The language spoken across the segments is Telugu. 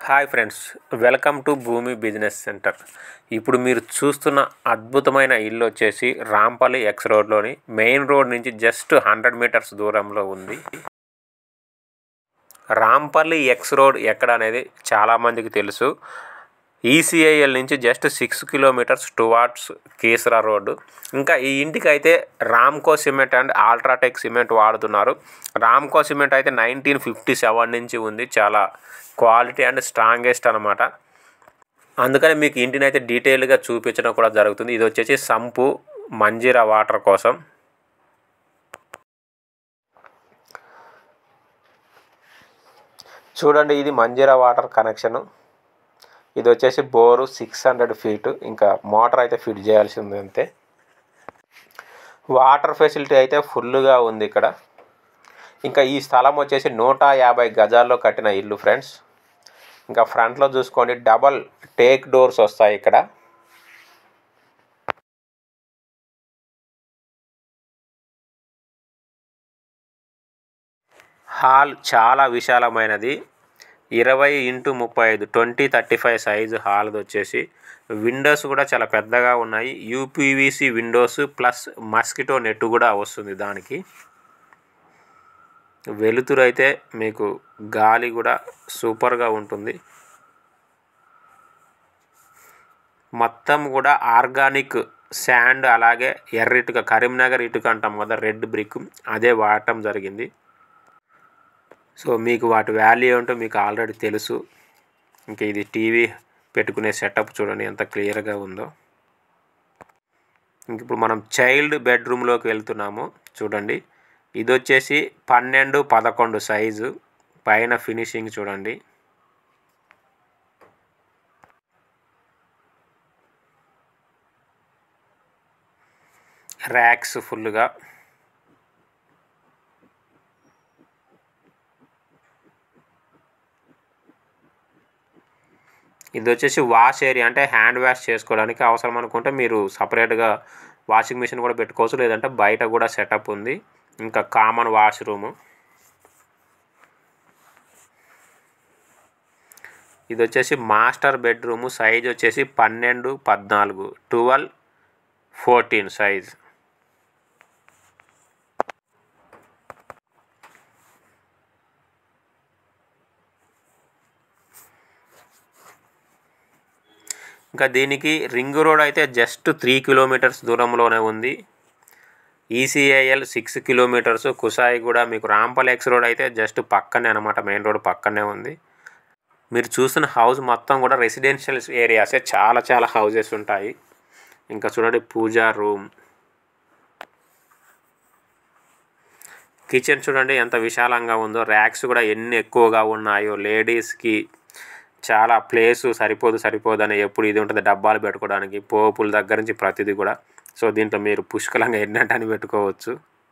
hi friends welcome to Bhoomi business centre ఇప్పుడు మీరు చూస్తున్న అద్భుతమైన ఇల్లు వచ్చేసి రాంపల్లి ఎక్స్ రోడ్లోని మెయిన్ రోడ్ నుంచి జస్ట్ హండ్రెడ్ మీటర్స్ దూరంలో ఉంది రాంపల్లి ఎక్స్ రోడ్ ఎక్కడ అనేది చాలామందికి తెలుసు ఈసీఐఎల్ నుంచి just six kilometres towards Keesara road ఇంకా ఈ ఇంటికి అయితే Ramco cement and UltraTech cement వాడుతున్నారు రామ్కో సిమెంట్ అయితే నైన్టీన్ ఫిఫ్టీ సెవెన్ నుంచి ఉంది చాలా క్వాలిటీ అండ్ స్ట్రాంగెస్ట్ అనమాట అందుకని మీకు ఇంటిని అయితే డీటెయిల్గా చూపించడం కూడా జరుగుతుంది ఇది వచ్చేసి సంపు మంజీరా వాటర్ కోసం చూడండి ఇది మంజీరా వాటర్ కనెక్షను ఇది వచ్చేసి బోరు సిక్స్ హండ్రెడ్ ఫీట్ ఇంకా మోటార్ అయితే ఫిట్ చేయాల్సింది అంతే వాటర్ ఫెసిలిటీ అయితే ఫుల్గా ఉంది ఇక్కడ ఇంకా ఈ స్థలం వచ్చేసి నూట యాభై గజాల్లో కట్టిన ఇల్లు ఫ్రెండ్స్ ఇంకా ఫ్రంట్లో చూసుకోండి డబల్ టేక్ డోర్స్ వస్తాయి ఇక్కడ హాల్ చాలా విశాలమైనది ఇరవై ఇంటూ ముప్పై ఐదు ట్వంటీ థర్టీ ఫైవ్ సైజు హాల్ది వచ్చేసి విండోస్ కూడా చాలా పెద్దగా ఉన్నాయి UPVC windows plus mosquito net కూడా వస్తుంది దానికి వెలుతురు అయితే మీకు గాలి కూడా సూపర్గా ఉంటుంది మొత్తం కూడా ఆర్గానిక్ శాండ్ అలాగే ఎర్ర ఇటుక కరీంనగర్ ఇటుక అంటాం కదా రెడ్ బ్రిక్ అదే వాడటం జరిగింది సో మీకు వాటి వాల్యూ ఏంటో మీకు ఆల్రెడీ తెలుసు ఇంకా ఇది టీవీ పెట్టుకునే సెటప్ చూడండి ఎంత క్లియర్గా ఉందో ఇంక ఇప్పుడు మనం చైల్డ్ బెడ్రూమ్లోకి వెళ్తున్నాము చూడండి ఇది వచ్చేసి పన్నెండు పదకొండు సైజు పైన ఫినిషింగ్ చూడండి ర్యాక్స్ ఫుల్గా ఇది వచ్చేసి వాష్ ఏరియా అంటే హ్యాండ్ వాష్ చేసుకోవడానికి అవసరం అనుకుంటే మీరు సపరేట్గా వాషింగ్ మిషన్ కూడా పెట్టుకోవచ్చు లేదంటే బయట కూడా సెటప్ ఉంది ఇంకా కామన్ వాష్రూము ఇది వచ్చేసి మాస్టర్ బెడ్రూము సైజ్ వచ్చేసి పన్నెండు పద్నాలుగు ట్వెల్వ్ ఫోర్టీన్ సైజ్ ఇంకా దీనికి రింగ్ రోడ్ అయితే జస్ట్ త్రీ కిలోమీటర్స్ దూరంలోనే ఉంది ఈసీఐఎల్ సిక్స్ కిలోమీటర్స్ కుసాయి కూడా మీకు రాంపల్ ఎక్స్ రోడ్ అయితే జస్ట్ పక్కనే అనమాట మెయిన్ రోడ్ పక్కనే ఉంది మీరు చూస్తున్న హౌస్ మొత్తం కూడా రెసిడెన్షియల్ ఏరియాసే చాలా చాలా హౌజెస్ ఉంటాయి ఇంకా చూడండి పూజా రూమ్ కిచెన్ చూడండి ఎంత విశాలంగా ఉందో ర్యాక్స్ కూడా ఎన్ని ఎక్కువగా ఉన్నాయో లేడీస్కి చాలా ప్లేసు సరిపోదు సరిపోదు అని ఎప్పుడు ఇది ఉంటుంది డబ్బాలు పెట్టుకోవడానికి పోపుల దగ్గర నుంచి ప్రతిదీ కూడా సో దీంట్లో మీరు పుష్కలంగా ఎన్నట్టని పెట్టుకోవచ్చు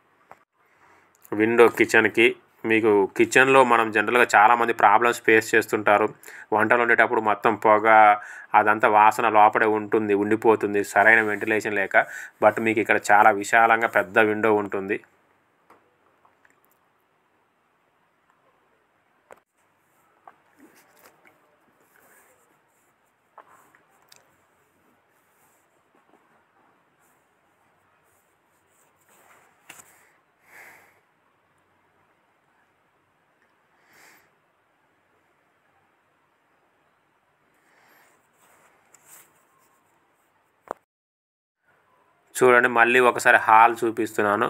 విండో కిచెన్కి మీకు కిచెన్లో మనం జనరల్గా చాలామంది ప్రాబ్లమ్స్ ఫేస్ చేస్తుంటారు వంటలు వండేటప్పుడు మొత్తం పొగ అదంతా వాసన లోపడే ఉంటుంది ఉండిపోతుంది సరైన వెంటిలేషన్ లేక బట్ మీకు ఇక్కడ చాలా విశాలంగా పెద్ద విండో ఉంటుంది చూడండి మళ్ళీ ఒకసారి హాల్ చూపిస్తున్నాను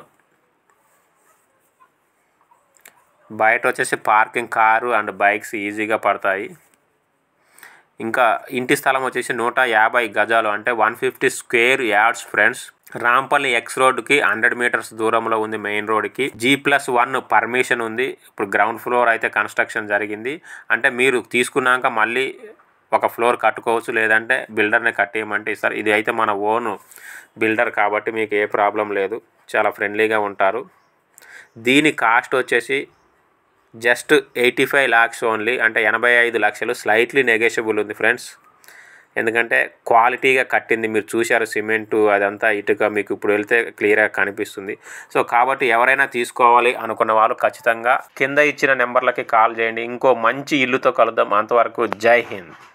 బయట వచ్చేసి పార్కింగ్ కారు అండ్ బైక్స్ ఈజీగా పడతాయి ఇంకా ఇంటి స్థలం వచ్చేసి నూట యాభై గజాలు అంటే one fifty square yards friends Rampally X రోడ్కి హండ్రెడ్ మీటర్స్ దూరంలో ఉంది మెయిన్ రోడ్కి జీ ప్లస్ వన్ పర్మిషన్ ఉంది ఇప్పుడు గ్రౌండ్ ఫ్లోర్ అయితే కన్స్ట్రక్షన్ జరిగింది అంటే మీరు తీసుకున్నాక మళ్ళీ ఒక ఫ్లోర్ కట్టుకోవచ్చు లేదంటే బిల్డర్ని కట్టేయమంటే ఇస్తారు ఇది అయితే మన ఓన్ బిల్డర్ కాబట్టి మీకు ఏ ప్రాబ్లం లేదు చాలా ఫ్రెండ్లీగా ఉంటారు దీని కాస్ట్ వచ్చేసి just eighty five lakhs only అంటే ఎనభై ఐదు లక్షలు స్లైట్లీ నెగోషియబుల్ ఉంది ఫ్రెండ్స్ ఎందుకంటే క్వాలిటీగా కట్టింది మీరు చూశారు సిమెంటు అదంతా ఇటుక మీకు ఇప్పుడు వెళ్తే క్లియర్గా కనిపిస్తుంది సో కాబట్టి ఎవరైనా తీసుకోవాలి అనుకున్న వాళ్ళు ఖచ్చితంగా కింద ఇచ్చిన నెంబర్లకి కాల్ చేయండి ఇంకో మంచి ఇల్లుతో కలుద్దాం అంతవరకు జై హింద్